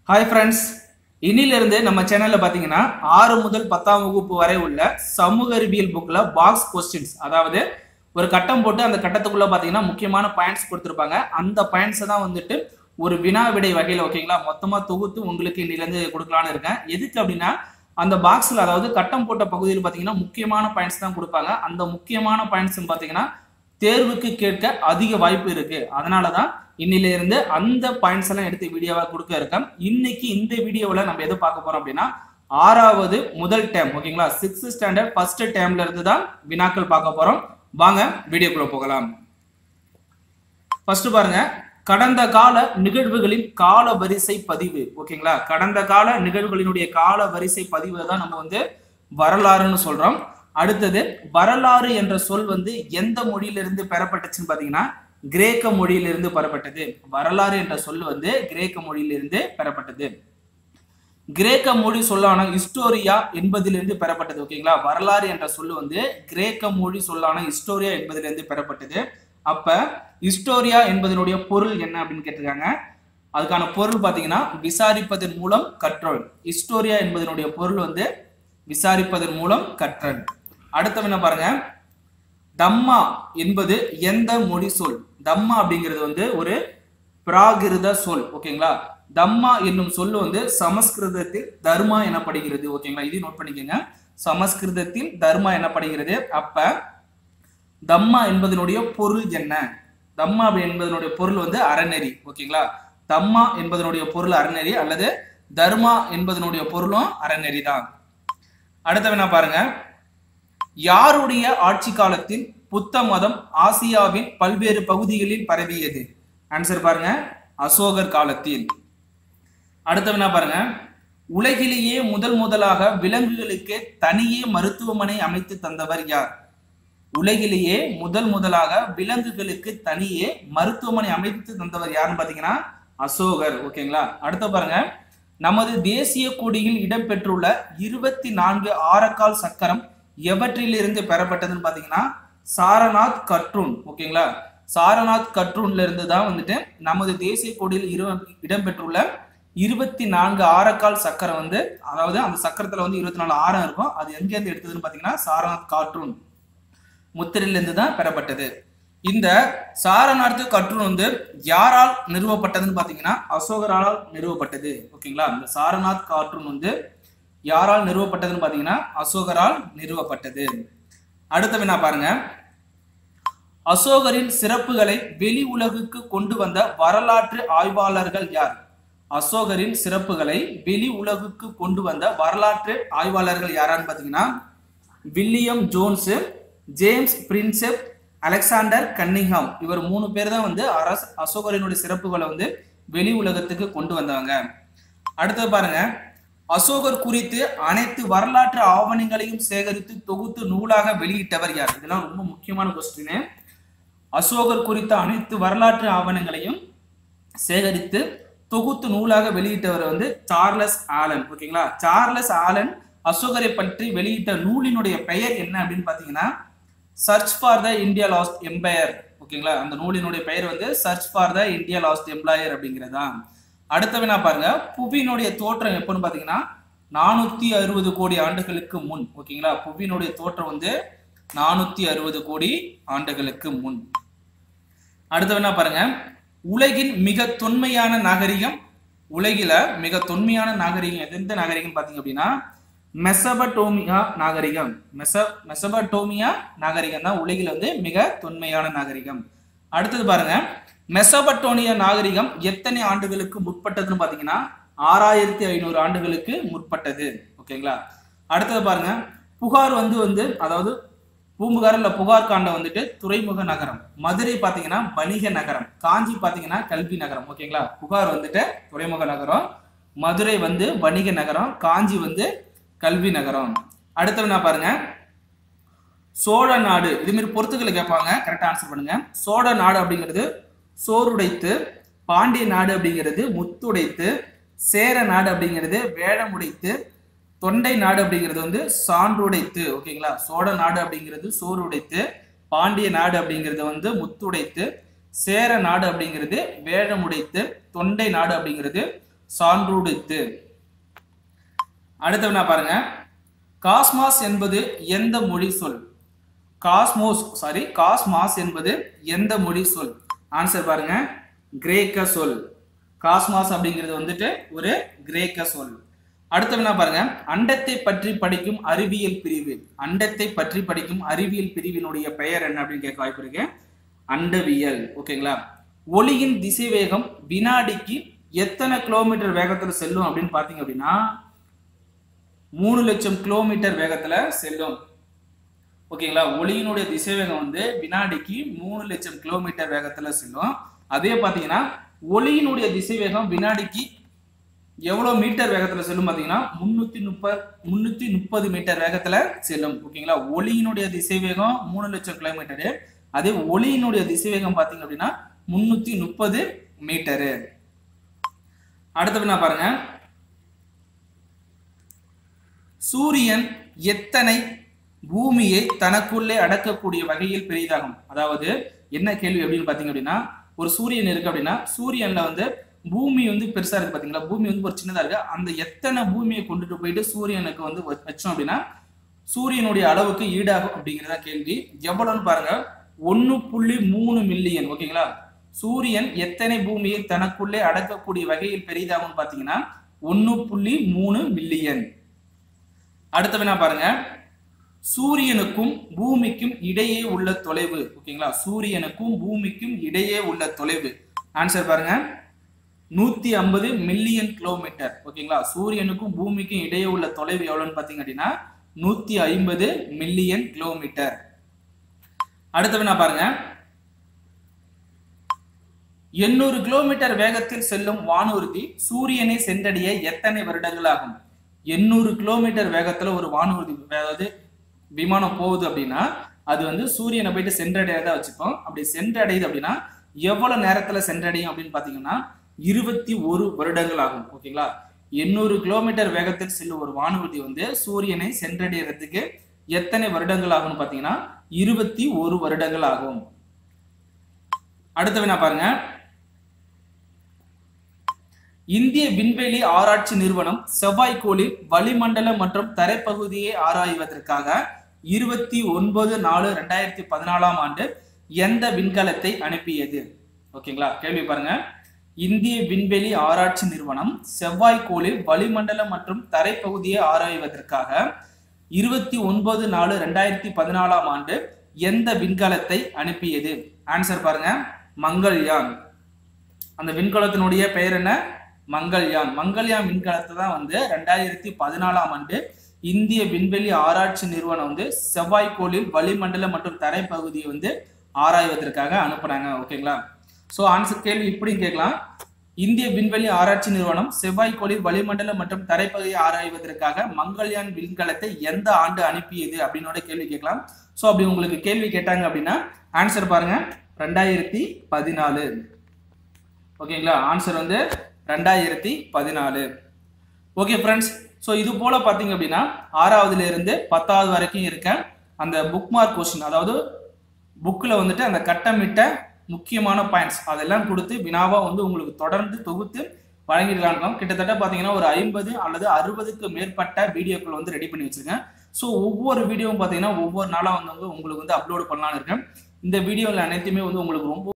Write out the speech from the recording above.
hi friends இன்னிலிருந்து நம்ம சேனல்ல பாத்தீங்கன்னா ஆறு முதல் பத்தாம் வகுப்பு வரை உள்ள சமூக அறிவியல் புக்ல பாக்ஸ் கொஸ்டின்ஸ் அதாவது ஒரு கட்டம் போட்டு அந்த கட்டத்துக்குள்ள பாத்தீங்கன்னா முக்கியமான பாயிண்ட்ஸ் கொடுத்துருப்பாங்க அந்த பாயிண்ட்ஸை தான் வந்துட்டு ஒரு வினா விடை வகையில ஓகேங்களா மொத்தமா தொகுத்து உங்களுக்கு இன்னிலிருந்து கொடுக்கலான்னு இருக்கேன் எதுக்கு அப்படின்னா அந்த பாக்ஸ்ல அதாவது கட்டம் போட்ட பகுதியில் பாத்தீங்கன்னா முக்கியமான பாயிண்ட்ஸ் தான் கொடுப்பாங்க அந்த முக்கியமான பாயிண்ட்ஸ் பாத்தீங்கன்னா தேர்வுக்கு கேட்க அதிக வாய்ப்பு இருக்கு அதனாலதான் இன்னில இருந்து அந்த பாயிண்ட்ஸ் எல்லாம் எடுத்து வீடியோவா கொடுக்க இருக்கேன் இன்னைக்கு இந்த வீடியோவில் நம்ம எது பார்க்க போறோம் அப்படின்னா ஆறாவது முதல் டேம் ஓகேங்களா சிக்ஸ்த் ஸ்டாண்டர்ட் ஃபர்ஸ்ட் டேம்ல இருந்து தான் வினாக்கள் பார்க்க போறோம் வாங்க வீடியோக்குள்ள போகலாம் ஃபர்ஸ்ட் பாருங்க கடந்த கால நிகழ்வுகளின் கால வரிசை பதிவு ஓகேங்களா கடந்த கால நிகழ்வுகளினுடைய கால வரிசை பதிவை தான் நம்ம வந்து வரலாறுன்னு சொல்றோம் அடுத்தது வரலாறு என்ற சொல் வந்து எந்த மொழியிலிருந்து பெறப்பட்டுச்சுன்னு பாத்தீங்கன்னா கிரேக்க மொழியிலிருந்து பெறப்பட்டது வரலாறு என்ற சொல் வந்து கிரேக்க மொழியிலிருந்து பெறப்பட்டது கிரேக்க மொழி சொல்லான ஹிஸ்டோரியா என்பதிலிருந்து பெறப்பட்டது ஓகேங்களா வரலாறு என்ற சொல்லு வந்து கிரேக்க மொழி சொல்லான ஹிஸ்டோரியா என்பதிலிருந்து பெறப்பட்டது அப்ப ஹிஸ்டோரியா என்பதனுடைய பொருள் என்ன அப்படின்னு கேட்டிருக்காங்க அதுக்கான பொருள் பாத்தீங்கன்னா விசாரிப்பதன் மூலம் கற்றல் ஹிஸ்டோரியா என்பதனுடைய பொருள் வந்து விசாரிப்பதன் மூலம் கற்றல் அடுத்த என்ன பாருங்க தம்மா என்பது எந்த மொழி சொல் தம்மா அப்படிங்கிறது வந்து ஒரு பிராகிருத சொல் ஓகேங்களா தம்மா என்னும் சொல் வந்து சமஸ்கிருதத்தில் தர்மா எனப்படுகிறது ஓகேங்களா இதையும் நோட் பண்ணிக்கோங்க சமஸ்கிருதத்தில் தர்மா எனப்படுகிறது அப்ப தம்மா என்பதனுடைய பொருள் என்ன தம்மா என்பதனுடைய பொருள் வந்து அறநெறி ஓகேங்களா தம்மா என்பதனுடைய பொருள் அறநெறி அல்லது தர்மா என்பதனுடைய பொருளும் அறநெறி தான் அடுத்த என்ன பாருங்க யாருடைய ஆட்சி காலத்தில் புத்த மதம் ஆசியாவின் பல்வேறு பகுதிகளில் பரவியது ஆன்சர் பாருங்க அசோகர் காலத்தில் அடுத்த என்ன பாருங்க உலகிலேயே முதல் முதலாக விலங்குகளுக்கு தனியே மருத்துவமனை அமைத்து தந்தவர் யார் உலகிலேயே முதல் முதலாக விலங்குகளுக்கு தனியே மருத்துவமனை அமைத்து தந்தவர் யாருன்னு பாத்தீங்கன்னா அசோகர் ஓகேங்களா அடுத்த பாருங்க நமது தேசிய கொடியில் இடம்பெற்றுள்ள இருபத்தி நான்கு ஆரக்கால் சக்கரம் எவற்றிலிருந்து பெறப்பட்டதுன்னு பாத்தீங்கன்னா சாரநாத் கட்ரூன் ஓகேங்களா சாரநாத் கட்ரூன்ல இருந்து தான் வந்துட்டு நமது தேசிய கொடியில் இரு இடம்பெற்றுள்ள இருபத்தி நான்கு ஆரக்கால் சக்கரம் வந்து அதாவது அந்த சக்கரத்துல வந்து இருபத்தி நாலு ஆரம் இருக்கும் அது எங்க இருந்து எடுத்ததுன்னு பாத்தீங்கன்னா சாரநாத் காட்ரூன் முத்திரையிலிருந்து தான் பெறப்பட்டது இந்த சாரநார்த்து கற்றூன் வந்து யாரால் நிறுவப்பட்டதுன்னு பாத்தீங்கன்னா அசோகரால் நிறுவப்பட்டது ஓகேங்களா இந்த சாரநாத் காற்றூன் வந்து யாரால் நிறுவப்பட்டதுன்னு பாத்தீங்கன்னா அசோகரால் நிறுவப்பட்டது அடுத்த வினா பாருங்க அசோகரின் சிறப்புகளை வெளி உலகுக்கு கொண்டு வந்த வரலாற்று ஆய்வாளர்கள் யார் அசோகரின் சிறப்புகளை வெளி உலகுக்கு கொண்டு வந்த வரலாற்று ஆய்வாளர்கள் யாரான்னு பாத்தீங்கன்னா William Jones James Prinsep Alexander Cunningham இவர் மூணு பேர் தான் வந்து அரச அசோகரினுடைய சிறப்புகளை வந்து வெளி உலகத்துக்கு கொண்டு வந்தாங்க அடுத்தது பாருங்க அசோகர் குறித்து அனைத்து வரலாற்று ஆவணங்களையும் சேகரித்து தொகுத்து நூலாக வெளியிட்டவர் யார் இதெல்லாம் ரொம்ப முக்கியமான கொஸ்டின் அசோகர் குறித்த அனைத்து வரலாற்று ஆவணங்களையும் சேகரித்து தொகுத்து நூலாக வெளியிட்டவர் வந்து சார்லஸ் ஆலன் ஓகேங்களா சார்லஸ் ஆலன் அசோகரை பற்றி வெளியிட்ட நூலினுடைய பெயர் என்ன அப்படின்னு பாத்தீங்கன்னா search for the India lost empire ஓகேங்களா அந்த நூலினுடைய பெயர் வந்து search for the India lost employer அப்படிங்கிறதா அடுத்த வினா பாருங்க புவியினுடைய தோற்றம் எப்போன்னு பாத்தீங்கன்னா நானூத்தி அறுபது கோடி ஆண்டுகளுக்கு முன் ஓகேங்களா புவியினுடைய தோற்றம் வந்து நானூத்தி அறுபது கோடி ஆண்டுகளுக்கு முன் அடுத்த வினா பாருங்க உலகின் மிக தொன்மையான நாகரிகம் உலகில மிக தொன்மையான நாகரிகம் எந்த நாகரிகம் பாத்தீங்க அப்படின்னா மெசபட்டோமியா நாகரிகம் மெச மெசபட்டோமியா நாகரிகம் தான் உலகில் வந்து மிக தொன்மையான நாகரிகம் அடுத்தது பாருங்க மெசபட்டோனியா நாகரிகம் எத்தனை ஆண்டுகளுக்கு முற்பட்டதுன்னு பாத்தீங்கன்னா ஆறாயிரத்தி ஐநூறு ஆண்டுகளுக்கு முற்பட்டது ஓகேங்களா அடுத்தது பாருங்க புகார் வந்து வந்து அதாவது பூம்புகார் இல்ல புகார் காண்ட வந்துட்டு துறைமுக நகரம் மதுரை பாத்தீங்கன்னா வணிக நகரம் காஞ்சி பாத்தீங்கன்னா கல்வி நகரம் ஓகேங்களா புகார் வந்துட்டு துறைமுக நகரம் மதுரை வந்து வணிக நகரம் காஞ்சி வந்து கல்வி நகரம் அடுத்தது என்ன பாருங்க சோழ நாடு இது மாதிரி பொறுத்துக்களை கேட்பாங்க கரெக்டா ஆன்சர் பண்ணுங்க சோழ நாடு அப்படிங்கிறது சோறுடைத்து பாண்டிய நாடு அப்படிங்கிறது முத்துடைத்து சேர நாடு அப்படிங்கிறது வேடமுடைத்து தொண்டை நாடு அப்படிங்கிறது வந்து சான்றுடைத்து ஓகேங்களா சோழ நாடு அப்படிங்கிறது சோறு உடைத்து பாண்டிய நாடு அப்படிங்கிறது வந்து முத்துடைத்து சேர நாடு அப்படிங்கிறது வேழமுடைத்து தொண்டை நாடு அப்படிங்கிறது சான்றுடுத்து அடுத்து என்ன பாருங்க காஸ்மாஸ் என்பது எந்த மொழி சொல் காஸ்மோஸ் சாரி காஸ்மாஸ் என்பது எந்த மொழி சொல் ஆன்சர் பாருங்க கிரேக்க சொல் காஸ்மாஸ் அப்படிங்கிறது வந்துட்டு ஒரு கிரேக்க சொல் அடுத்து என்ன பாருங்க அண்டத்தை பற்றி படிக்கும் அறிவியல் பிரிவு அண்டத்தை பற்றி படிக்கும் அறிவியல் பிரிவினுடைய பெயர் என்ன அப்படின்னு கேட்க வாய்ப்பு இருக்கு அண்டவியல் ஓகேங்களா ஒளியின் திசைவேகம் வினாடிக்கு எத்தனை கிலோமீட்டர் வேகத்துல செல்லும் அப்படின்னு பாத்தீங்க அப்படின்னா மூணு லட்சம் கிலோமீட்டர் வேகத்துல செல்லும் ஓகேங்களா ஒளியினுடைய திசைவேகம் வந்து வினாடிக்கு மூணு லட்சம் கிலோமீட்டர் வேகத்துல செல்லும் அதே பாத்தீங்கன்னா ஒளியினுடைய திசைவேகம் வினாடிக்கு எவ்வளவு மீட்டர் வேகத்துல செல்லும் பாத்தீங்கன்னா முன்னூத்தி முப்பது முன்னூத்தி முப்பது மீட்டர் வேகத்துல செல்லும் ஓகேங்களா ஒளியினுடைய திசைவேகம் மூணு லட்சம் கிலோமீட்டரு அதே ஒளியினுடைய திசைவேகம் பாத்தீங்க அப்படின்னா முன்னூத்தி முப்பது மீட்டரு அடுத்தது என்ன பாருங்க சூரியன் எத்தனை பூமியை தனக்குள்ளே அடக்கக்கூடிய வகையில் பெரிதாகும் அதாவது என்ன கேள்வி அப்படின்னு பாத்தீங்க அப்படின்னா ஒரு சூரியன் இருக்கு அப்படின்னா சூரியன்ல வந்து பூமி வந்து பெருசா இருக்கு பாத்தீங்களா பூமி வந்து ஒரு சின்னதா இருக்கு அந்த எத்தனை பூமியை கொண்டுட்டு போயிட்டு சூரியனுக்கு வந்து வ- வச்சோம் அப்படின்னா சூரியனுடைய அளவுக்கு ஈடாகும் அப்படிங்கிறதா கேள்வி எவ்வளவுன்னு பாருங்க ஒன்னு புள்ளி மூணு மில்லியன் ஓகேங்களா சூரியன் எத்தனை பூமியை தனக்குள்ளே அடக்கக்கூடிய வகையில் பெரிதாகும்னு பாத்தீங்கன்னா ஒன்னு புள்ளி மூணு மில்லியன் அடுத்த வினா பாருங்க சூரியனுக்கும் பூமிக்கும் இடையே உள்ள தொலைவு ஓகேங்களா சூரியனுக்கும் பூமிக்கும் இடையே உள்ள தொலைவு ஆன்சர் பாருங்க நூத்தி ஐம்பது மில்லியன் கிலோமீட்டர் ஓகேங்களா சூரியனுக்கும் பூமிக்கும் இடையே உள்ள தொலைவு எவ்வளவுன்னு பாத்தீங்க அப்படின்னா நூத்தி ஐம்பது மில்லியன் கிலோமீட்டர் அடுத்த வினா பாருங்க எண்ணூறு கிலோமீட்டர் வேகத்தில் செல்லும் வானூர்தி சூரியனை சென்றடைய எத்தனை வருடங்கள் ஆகும் எண்ணூறு கிலோமீட்டர் வேகத்துல ஒரு வானூர்தி அதாவது விமானம் போகுது அப்படின்னா அது வந்து சூரியனை போயிட்டு சென்றடையதா வச்சுப்போம் அப்படி சென்றடையுது அப்படின்னா எவ்வளவு நேரத்துல சென்றடையும் அப்படின்னு பாத்தீங்கன்னா இருபத்தி ஒரு வருடங்கள் ஆகும் ஓகேங்களா எண்ணூறு கிலோமீட்டர் வேகத்தில் செல்லும் ஒரு வானூர்தி வந்து சூரியனை சென்றடைகிறதுக்கு எத்தனை வருடங்கள் ஆகும்னு பாத்தீங்கன்னா இருபத்தி ஒரு வருடங்கள் ஆகும் அடுத்த வினா பாருங்க இந்திய விண்வெளி ஆராய்ச்சி நிறுவனம் செவ்வாய்க்கோளில் வளிமண்டல மற்றும் தரைப்பகுதியை ஆராய்வதற்காக இருபத்தி ஒன்பது நாலு ரெண்டாயிரத்தி பதினாலாம் ஆண்டு எந்த விண்கலத்தை அனுப்பியது ஓகேங்களா கேள்வி பாருங்க இந்திய விண்வெளி ஆராய்ச்சி நிறுவனம் செவ்வாய்க்கோளில் வளிமண்டல மற்றும் தரைப்பகுதியை ஆராய்வதற்காக இருபத்தி ஒன்பது நாலு ரெண்டாயிரத்தி பதினாலாம் ஆண்டு எந்த விண்கலத்தை அனுப்பியது ஆன்சர் பாருங்க மங்கள்யான் அந்த விண்கலத்தினுடைய பெயர் என்ன மங்கள்யான் மங்கள்யான் விண்கலத்தை தான் வந்து ரெண்டாயிரத்தி பதினாலாம் ஆண்டு இந்திய விண்வெளி ஆராய்ச்சி நிறுவனம் வந்து செவ்வாய்க்கோளில் வளிமண்டலம் மற்றும் தரைப்பகுதியை வந்து ஆராய்வதற்காக அனுப்புனாங்க ஓகேங்களா ஸோ ஆன்சர் கேள்வி இப்படி கேட்கலாம் இந்திய விண்வெளி ஆராய்ச்சி நிறுவனம் செவ்வாய்க்கோளில் வளிமண்டலம் மற்றும் தரைப்பகுதியை ஆராய்வதற்காக மங்கள்யான் விண்கலத்தை எந்த ஆண்டு அனுப்பியது அப்படின்னோட கேள்வி கேட்கலாம் ஸோ அப்படி உங்களுக்கு கேள்வி கேட்டாங்க அப்படின்னா ஆன்சர் பாருங்க ரெண்டாயிரத்தி பதினாலு ஓகேங்களா ஆன்சர் வந்து ரெண்டாயிரத்தி பதினாலு ஓகே ஃப்ரெண்ட்ஸ் ஸோ இது போல பார்த்தீங்க அப்படின்னா ஆறாவதுல இருந்து பத்தாவது வரைக்கும் இருக்க அந்த புக் மார்க் கொஸ்டின் அதாவது புக்கில் வந்துட்டு அந்த கட்டமிட்ட முக்கியமான பாயிண்ட்ஸ் அதெல்லாம் கொடுத்து வினாவா வந்து உங்களுக்கு தொடர்ந்து தொகுத்து வழங்கிடலாம் கிட்டத்தட்ட பார்த்தீங்கன்னா ஒரு ஐம்பது அல்லது அறுபதுக்கு மேற்பட்ட வீடியோக்கள் வந்து ரெடி பண்ணி வச்சிருக்கேன் ஸோ ஒவ்வொரு வீடியோவும் பார்த்தீங்கன்னா ஒவ்வொரு நாளாக வந்து உங்களுக்கு வந்து அப்லோட் பண்ணலாம்னு இருக்கேன் இந்த வீடியோவில் அனைத்துமே வந்து உங்களுக்கு ரொம்ப